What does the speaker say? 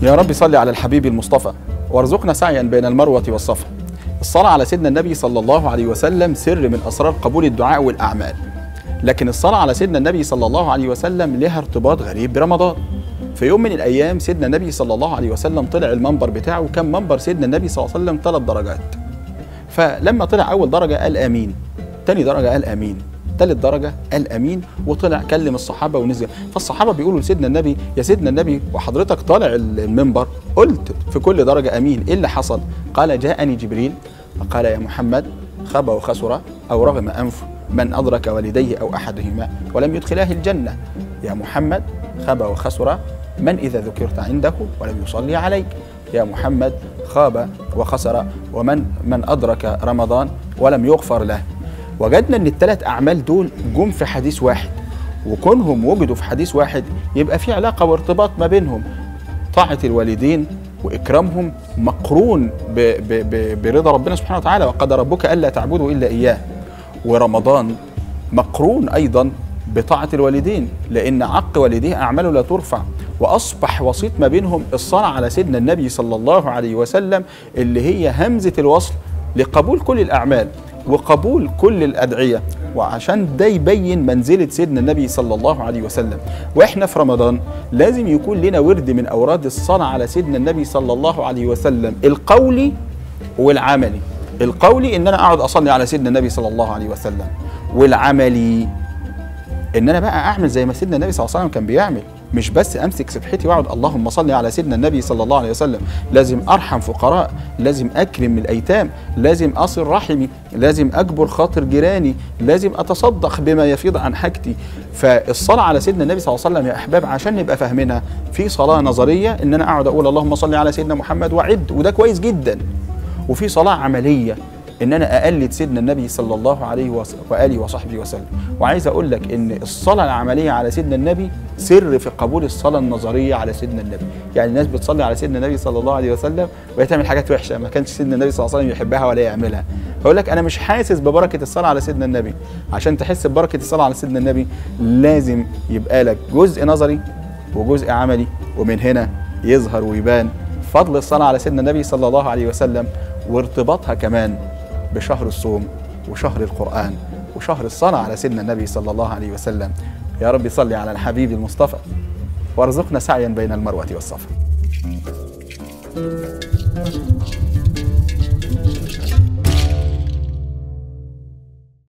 يا رب صل على الحبيب المصطفى وارزقنا سعيا بين المروة والصفا الصلاة على سيدنا النبي صلى الله عليه وسلم سر من أسرار قبول الدعاء والأعمال لكن الصلاة على سيدنا النبي صلى الله عليه وسلم لها ارتباط غريب برمضان في يوم من الأيام سيدنا النبي صلى الله عليه وسلم طلع المنبر بتاعه وكان منبر سيدنا النبي صلى الله عليه وسلم ثلاث درجات فلما طلع أول درجة قال آمين تاني درجة قال آمين ثالث درجة قال أمين وطلع كلم الصحابة ونزل فالصحابة بيقولوا لسيدنا النبي يا سيدنا النبي وحضرتك طالع المنبر قلت في كل درجة أمين إيه اللي حصل قال جاءني جبريل فقال يا محمد خاب وخسر أو رغم أنف من أدرك والديه أو أحدهما ولم يدخلاه الجنة يا محمد خاب وخسر من إذا ذكرت عنده ولم يصلي عليك يا محمد خاب وخسر ومن من أدرك رمضان ولم يغفر له وجدنا ان الثلاث اعمال دول جم في حديث واحد وكونهم وجدوا في حديث واحد يبقى في علاقه وارتباط ما بينهم طاعه الوالدين واكرامهم مقرون ب ب ب برضا ربنا سبحانه وتعالى وقد ربك الا تعبدوا الا اياه ورمضان مقرون ايضا بطاعه الوالدين لان عق والديه اعماله لا ترفع واصبح وسيط ما بينهم الصلاه على سيدنا النبي صلى الله عليه وسلم اللي هي همزه الوصل لقبول كل الاعمال وقبول كل الادعيه وعشان ده يبين منزله سيدنا النبي صلى الله عليه وسلم واحنا في رمضان لازم يكون لنا ورد من اوراد الصلاه على سيدنا النبي صلى الله عليه وسلم القولي والعملي القولي ان انا اقعد اصلي على سيدنا النبي صلى الله عليه وسلم والعملي ان انا بقى اعمل زي ما سيدنا النبي صلى الله عليه وسلم كان بيعمل مش بس امسك سبحتي واقعد اللهم صل على سيدنا النبي صلى الله عليه وسلم لازم ارحم فقراء لازم اكرم الايتام لازم اصل رحمي لازم اجبر خاطر جيراني لازم اتصدق بما يفيض عن حاجتي فالصلاه على سيدنا النبي صلى الله عليه وسلم يا احباب عشان نبقى فاهمينها في صلاه نظريه ان انا اقعد اقول اللهم صل على سيدنا محمد وعد وده كويس جدا وفي صلاه عمليه ان انا اقلد سيدنا النبي صلى الله عليه واله وصحبه وسلم وعايز اقول لك ان الصلاه العمليه على سيدنا النبي سر في قبول الصلاه النظريه على سيدنا النبي يعني الناس بتصلي على سيدنا النبي صلى الله عليه وسلم وهي تعمل حاجات وحشه ما كانش سيدنا النبي صلى الله عليه وسلم يحبها ولا يعملها فاقول لك انا مش حاسس ببركه الصلاه على سيدنا النبي عشان تحس ببركه الصلاه على سيدنا النبي لازم يبقى لك جزء نظري وجزء عملي ومن هنا يظهر ويبان فضل الصلاه على سيدنا النبي صلى الله عليه وسلم وارتباطها كمان بشهر الصوم وشهر القرآن وشهر الصلاة على سيدنا النبي صلى الله عليه وسلم يا رب صل على الحبيب المصطفى وارزقنا سعيا بين المروة والصفا